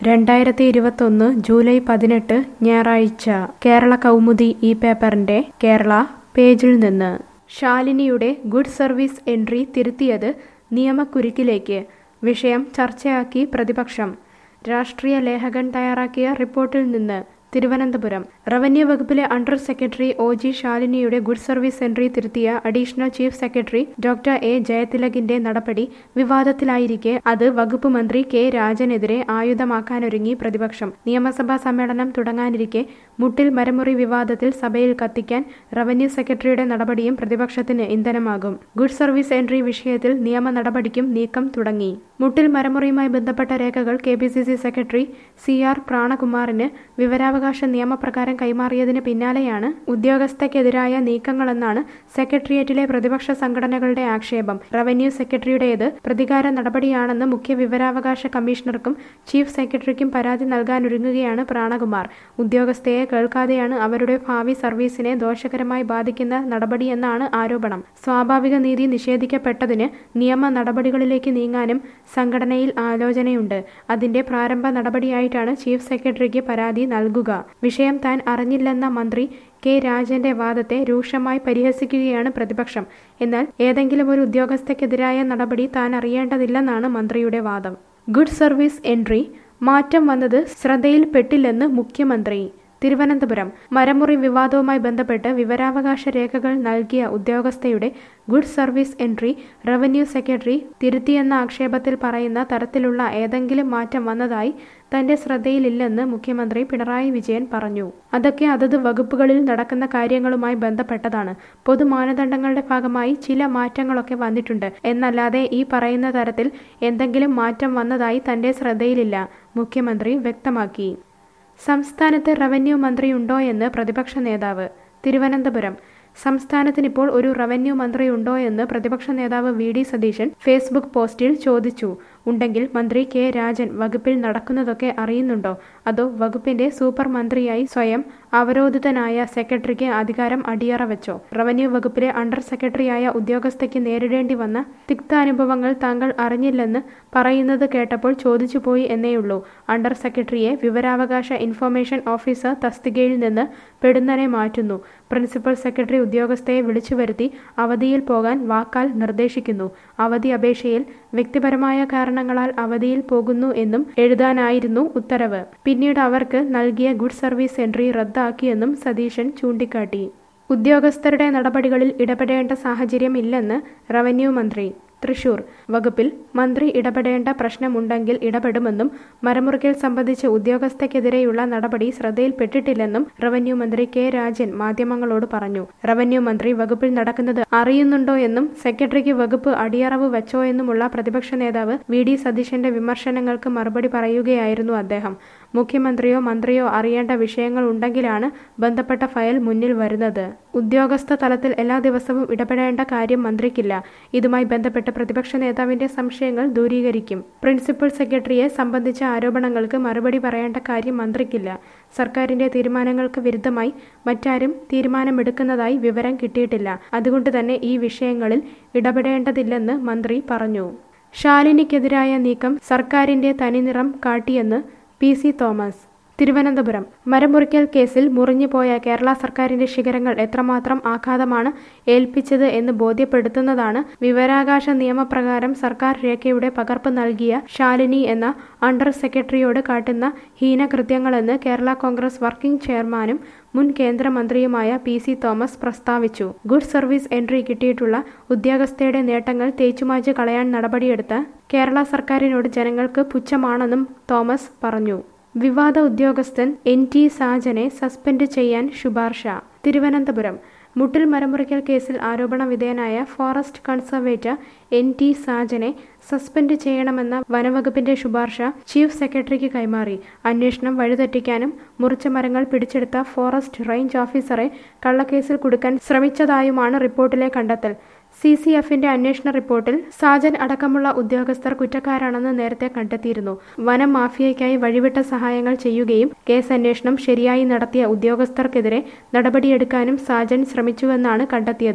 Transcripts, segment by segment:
രണ്ടായിരത്തി ഇരുപത്തൊന്ന് ജൂലൈ പതിനെട്ട് ഞായറാഴ്ച കേരള കൗമുദി ഈ പേപ്പറിന്റെ കേരള പേജിൽ നിന്ന് ശാലിനിയുടെ ഗുഡ് സർവീസ് എൻട്രി തിരുത്തിയത് നിയമക്കുരുക്കിലേക്ക് വിഷയം ചർച്ചയാക്കി പ്രതിപക്ഷം രാഷ്ട്രീയ ലേഖകൻ തയ്യാറാക്കിയ റിപ്പോർട്ടിൽ നിന്ന് തിരുവനന്തപുരം റവന്യൂ വകുപ്പിലെ അണ്ടർ സെക്രട്ടറി ഒ ജി ശാലിനിയുടെ ഗുഡ് സർവീസ് എൻട്രി തിരുത്തിയ additional chief secretary doctor A ജയതിലകിന്റെ നടപടി വിവാദത്തിലായിരിക്കെ അത് വകുപ്പ് മന്ത്രി കെ രാജനെതിരെ ആയുധമാക്കാനൊരുങ്ങി പ്രതിപക്ഷം നിയമസഭാ സമ്മേളനം തുടങ്ങാനിരിക്കെ മുട്ടിൽ മരമുറി വിവാദത്തിൽ സഭയിൽ കത്തിക്കാൻ റവന്യൂ സെക്രട്ടറിയുടെ നടപടിയും പ്രതിപക്ഷത്തിന് ഇന്ധനമാകും ഗുഡ് സർവീസ് എൻട്രി വിഷയത്തിൽ നിയമ നടപടിക്കും നീക്കം തുടങ്ങി മുട്ടിൽ മരമുറിയുമായി ബന്ധപ്പെട്ട രേഖകൾ K P C C secretary C R പ്രാണകുമാറിന് വിവരാവകാശ നിയമപ്രകാരം കൈമാറിയതിന് പിന്നാലെയാണ് ഉദ്യോഗസ്ഥയ്ക്കെതിരായ നീക്കങ്ങളെന്നാണ് സെക്രട്ടേറിയറ്റിലെ പ്രതിപക്ഷ സംഘടനകളുടെ ആക്ഷേപം റവന്യൂ സെക്രട്ടറിയുടേത് പ്രതികാര നടപടിയാണെന്ന് മുഖ്യ വിവരാവകാശ കമ്മീഷണർക്കും ചീഫ് സെക്രട്ടറിക്കും പരാതി നൽകാനൊരുങ്ങുകയാണ് പ്രാണകുമാർ ഉദ്യോഗസ്ഥയെ കേൾക്കാതെയാണ് അവരുടെ ഭാവി സർവീസിനെ ദോഷകരമായി ബാധിക്കുന്ന നടപടിയെന്നാണ് ആരോപണം സ്വാഭാവിക നീതി നിഷേധിക്കപ്പെട്ടതിന് നിയമ നടപടികളിലേക്ക് നീങ്ങാനും സംഘടനയിൽ ആലോചനയുണ്ട് അതിന്റെ പ്രാരംഭ നടപടിയായിട്ടാണ് ചീഫ് സെക്രട്ടറിക്ക് പരാതി നൽകുക വിഷയം താൻ അറിഞ്ഞില്ലെന്ന മന്ത്രി കെ രാജന്റെ വാദത്തെ രൂക്ഷമായി പരിഹസിക്കുകയാണ് പ്രതിപക്ഷം എന്നാൽ ഏതെങ്കിലും ഒരു ഉദ്യോഗസ്ഥയ്ക്കെതിരായ നടപടി താൻ അറിയേണ്ടതില്ലെന്നാണ് മന്ത്രിയുടെ വാദം ഗുഡ് സർവീസ് എൻട്രി മാറ്റം വന്നത് ശ്രദ്ധയിൽപ്പെട്ടില്ലെന്ന് മുഖ്യമന്ത്രി തിരുവനന്തപുരം മരമുറി വിവാദവുമായി ബന്ധപ്പെട്ട് വിവരാവകാശ രേഖകൾ നൽകിയ ഉദ്യോഗസ്ഥയുടെ good service entry revenue secretary തിരുത്തിയെന്ന ആക്ഷേപത്തിൽ പറയുന്ന തരത്തിലുള്ള ഏതെങ്കിലും മാറ്റം വന്നതായി തന്റെ ശ്രദ്ധയിലില്ലെന്ന് മുഖ്യമന്ത്രി പിണറായി വിജയൻ പറഞ്ഞു അതൊക്കെ അതത് വകുപ്പുകളിൽ നടക്കുന്ന കാര്യങ്ങളുമായി ബന്ധപ്പെട്ടതാണ് പൊതുമാനദണ്ഡങ്ങളുടെ ഭാഗമായി ചില മാറ്റങ്ങളൊക്കെ വന്നിട്ടുണ്ട് എന്നല്ലാതെ ഈ പറയുന്ന തരത്തിൽ എന്തെങ്കിലും മാറ്റം വന്നതായി തന്റെ ശ്രദ്ധയിലില്ല മുഖ്യമന്ത്രി വ്യക്തമാക്കി സംസ്ഥാനത്ത് റവന്യൂ മന്ത്രിയുണ്ടോയെന്ന് പ്രതിപക്ഷ നേതാവ് തിരുവനന്തപുരം സംസ്ഥാനത്തിനിപ്പോൾ ഒരു റവന്യൂ മന്ത്രിയുണ്ടോ എന്ന് പ്രതിപക്ഷ നേതാവ് വി ഡി സതീശൻ ഫേസ്ബുക്ക് പോസ്റ്റിൽ ചോദിച്ചു ഉണ്ടെങ്കിൽ മന്ത്രി കെ രാജൻ വകുപ്പിൽ നടക്കുന്നതൊക്കെ അറിയുന്നുണ്ടോ അതോ വകുപ്പിന്റെ സൂപ്പർ മന്ത്രിയായി സ്വയം അവരോധിതനായ സെക്രട്ടറിക്ക് അധികാരം അടിയറ വെച്ചോ റവന്യൂ വകുപ്പിലെ അണ്ടർ സെക്രട്ടറിയായ ഉദ്യോഗസ്ഥയ്ക്ക് നേരിടേണ്ടി വന്ന തിക്താനുഭവങ്ങൾ താങ്കൾ അറിഞ്ഞില്ലെന്ന് പറയുന്നത് കേട്ടപ്പോൾ ചോദിച്ചുപോയി എന്നേയുള്ളൂ അണ്ടർ സെക്രട്ടറിയെ വിവരാവകാശ ഇൻഫർമേഷൻ ഓഫീസർ തസ്തികയിൽ നിന്ന് പെടുന്നനെ മാറ്റുന്നു പ്രിൻസിപ്പൽ സെക്രട്ടറി ഉദ്യോഗസ്ഥയെ വിളിച്ചു വരുത്തി അവധിയിൽ പോകാൻ വാക്കാൽ നിർദ്ദേശിക്കുന്നു അവധി അപേക്ഷയിൽ വ്യക്തിപരമായ കാരണങ്ങളാൽ അവധിയിൽ പോകുന്നു എന്നും എഴുതാനായിരുന്നു ഉത്തരവ് പിന്നീട് അവർക്ക് നൽകിയ ഗുഡ് സർവീസ് എൻട്രി റദ്ദാക്കിയെന്നും സതീശൻ ചൂണ്ടിക്കാട്ടി ഉദ്യോഗസ്ഥരുടെ നടപടികളിൽ ഇടപെടേണ്ട സാഹചര്യം ഇല്ലെന്ന് റവന്യൂ മന്ത്രി തൃശൂർ വകുപ്പിൽ മന്ത്രി ഇടപെടേണ്ട പ്രശ്നമുണ്ടെങ്കിൽ ഇടപെടുമെന്നും മരമുറിക്കൽ സംബന്ധിച്ച് ഉദ്യോഗസ്ഥയ്ക്കെതിരെയുള്ള നടപടി ശ്രദ്ധയിൽപ്പെട്ടിട്ടില്ലെന്നും റവന്യൂ മന്ത്രി കെ രാജൻ മാധ്യമങ്ങളോട് പറഞ്ഞു റവന്യൂ മന്ത്രി വകുപ്പിൽ നടക്കുന്നത് അറിയുന്നുണ്ടോ എന്നും സെക്രട്ടറിക്ക് വകുപ്പ് അടിയറവ് വെച്ചോ എന്നുമുള്ള പ്രതിപക്ഷ നേതാവ് വി ഡി സതീശന്റെ വിമർശനങ്ങൾക്ക് മറുപടി പറയുകയായിരുന്നു അദ്ദേഹം മുഖ്യമന്ത്രിയോ മന്ത്രിയോ അറിയേണ്ട വിഷയങ്ങൾ ഉണ്ടെങ്കിലാണ് ബന്ധപ്പെട്ട ഫയൽ മുന്നിൽ വരുന്നത് ഉദ്യോഗസ്ഥ തലത്തിൽ എല്ലാ ദിവസവും ഇടപെടേണ്ട കാര്യം മന്ത്രിക്കില്ല ഇതുമായി ബന്ധപ്പെട്ട് പ്രതിപക്ഷ നേതാവിന്റെ സംശയങ്ങൾ ദൂരീകരിക്കും പ്രിൻസിപ്പൽ സെക്രട്ടറിയെ സംബന്ധിച്ച ആരോപണങ്ങൾക്ക് മറുപടി പറയേണ്ട കാര്യം മന്ത്രിക്കില്ല സർക്കാരിന്റെ തീരുമാനങ്ങൾക്ക് വിരുദ്ധമായി മറ്റാരും തീരുമാനമെടുക്കുന്നതായി വിവരം കിട്ടിയിട്ടില്ല അതുകൊണ്ട് തന്നെ ഈ വിഷയങ്ങളിൽ ഇടപെടേണ്ടതില്ലെന്ന് മന്ത്രി പറഞ്ഞു ശാലിനിക്കെതിരായ നീക്കം സർക്കാരിന്റെ തനിനിറം കാട്ടിയെന്ന് പി സി തോമസ് തിരുവനന്തപുരം മരമുറിക്കൽ കേസിൽ മുറിഞ്ഞുപോയ കേരള സർക്കാരിന്റെ ശിഖരങ്ങൾ എത്രമാത്രം ആഘാതമാണ് ഏൽപ്പിച്ചത് എന്ന് ബോധ്യപ്പെടുത്തുന്നതാണ് വിവരാകാശ നിയമപ്രകാരം സർക്കാർ രേഖയുടെ പകർപ്പ് നൽകിയ ശാലിനി എന്ന അണ്ടർ സെക്രട്ടറിയോട് കാട്ടുന്ന ഹീനകൃത്യങ്ങളെന്ന് കേരള കോൺഗ്രസ് വർക്കിംഗ് ചെയർമാനും മുൻ കേന്ദ്രമന്ത്രിയുമായ പി സി തോമസ് പ്രസ്താവിച്ചു ഗുഡ് സർവീസ് എൻട്രി കിട്ടിയിട്ടുള്ള ഉദ്യോഗസ്ഥയുടെ നേട്ടങ്ങൾ തേച്ചുമാച്ച് കളയാൻ നടപടിയെടുത്ത കേരള സർക്കാരിനോട് ജനങ്ങൾക്ക് പുച്ഛമാണെന്നും തോമസ് പറഞ്ഞു വിവാദ ഉദ്യോഗസ്ഥൻ എൻ ടി സാജനെ സസ്പെൻഡ് ചെയ്യാൻ ശുപാർശ തിരുവനന്തപുരം മുട്ടിൽ മരമുറിക്കൽ കേസിൽ ആരോപണ വിധേയനായ ഫോറസ്റ്റ് കൺസർവേറ്റർ എൻ ടി സാജനെ സസ്പെൻഡ് ചെയ്യണമെന്ന വനവകുപ്പിന്റെ ശുപാർശ ചീഫ് സെക്രട്ടറിക്ക് കൈമാറി അന്വേഷണം വഴിതെറ്റിക്കാനും മുറിച്ച മരങ്ങൾ പിടിച്ചെടുത്ത ഫോറസ്റ്റ് റേഞ്ച് ഓഫീസറെ കള്ളക്കേസിൽ കുടുക്കാൻ ശ്രമിച്ചതായുമാണ് റിപ്പോർട്ടിലെ കണ്ടെത്തൽ സി സി എഫിന്റെ അന്വേഷണ റിപ്പോർട്ടിൽ സാജൻ അടക്കമുള്ള ഉദ്യോഗസ്ഥർ കുറ്റക്കാരാണെന്ന് നേരത്തെ കണ്ടെത്തിയിരുന്നു വനം മാഫിയയ്ക്കായി വഴിവിട്ട സഹായങ്ങൾ ചെയ്യുകയും കേസ് അന്വേഷണം ശരിയായി നടത്തിയ ഉദ്യോഗസ്ഥർക്കെതിരെ നടപടിയെടുക്കാനും സാജൻ ശ്രമിച്ചുവെന്നാണ് കണ്ടെത്തിയത്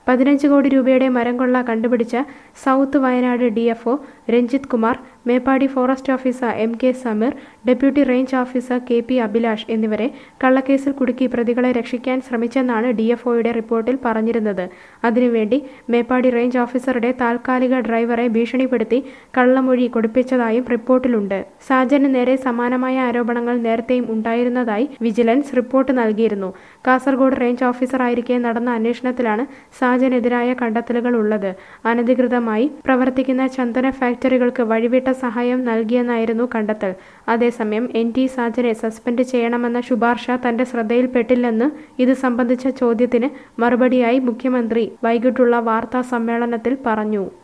പതിനഞ്ച് കോടി രൂപയുടെ മരം കൊള്ള കണ്ടുപിടിച്ച south Wayanad DFO Ranjith Kumar Meppadi forest officer M K Sameer deputy range officer K P Abhilash എന്നിവരെ കള്ളക്കേസിൽ കുടുക്കി പ്രതികളെ രക്ഷിക്കാൻ ശ്രമിച്ചെന്നാണ് ഡിഎഫ്ഒയുടെ റിപ്പോർട്ടിൽ പറഞ്ഞിരുന്നത് അതിനുവേണ്ടി മേപ്പാടി റേഞ്ച് ഓഫീസറുടെ താൽക്കാലിക ഡ്രൈവറെ ഭീഷണിപ്പെടുത്തി കള്ളമൊഴി കൊടുപ്പിച്ചതായും റിപ്പോർട്ടിലുണ്ട് സാജന് നേരെ സമാനമായ ആരോപണങ്ങൾ നേരത്തെയും ഉണ്ടായിരുന്നതായി വിജിലൻസ് റിപ്പോർട്ട് നൽകിയിരുന്നു കാസർഗോഡ് റേഞ്ച് ഓഫീസറായിരിക്കെ നടന്ന അന്വേഷണത്തിലാണ് സാജനെതിരായ കണ്ടെത്തലുകൾ ഉള്ളത് അനധികൃതമായി പ്രവർത്തിക്കുന്ന ചന്ദന ഫാക്ടറികൾക്ക് വഴിവിട്ട സഹായം നൽകിയെന്നായിരുന്നു കണ്ടെത്തൽ അതേസമയം എൻ ടി സാജനെ സസ്പെൻഡ് ചെയ്യണമെന്ന ശുപാർശ തന്റെ ശ്രദ്ധയിൽപ്പെട്ടില്ലെന്ന് ഇത് സംബന്ധിച്ച ചോദ്യത്തിന് മറുപടിയായി മുഖ്യമന്ത്രി വൈകിട്ടുള്ള വാർത്താ സമ്മേളനത്തിൽ പറഞ്ഞു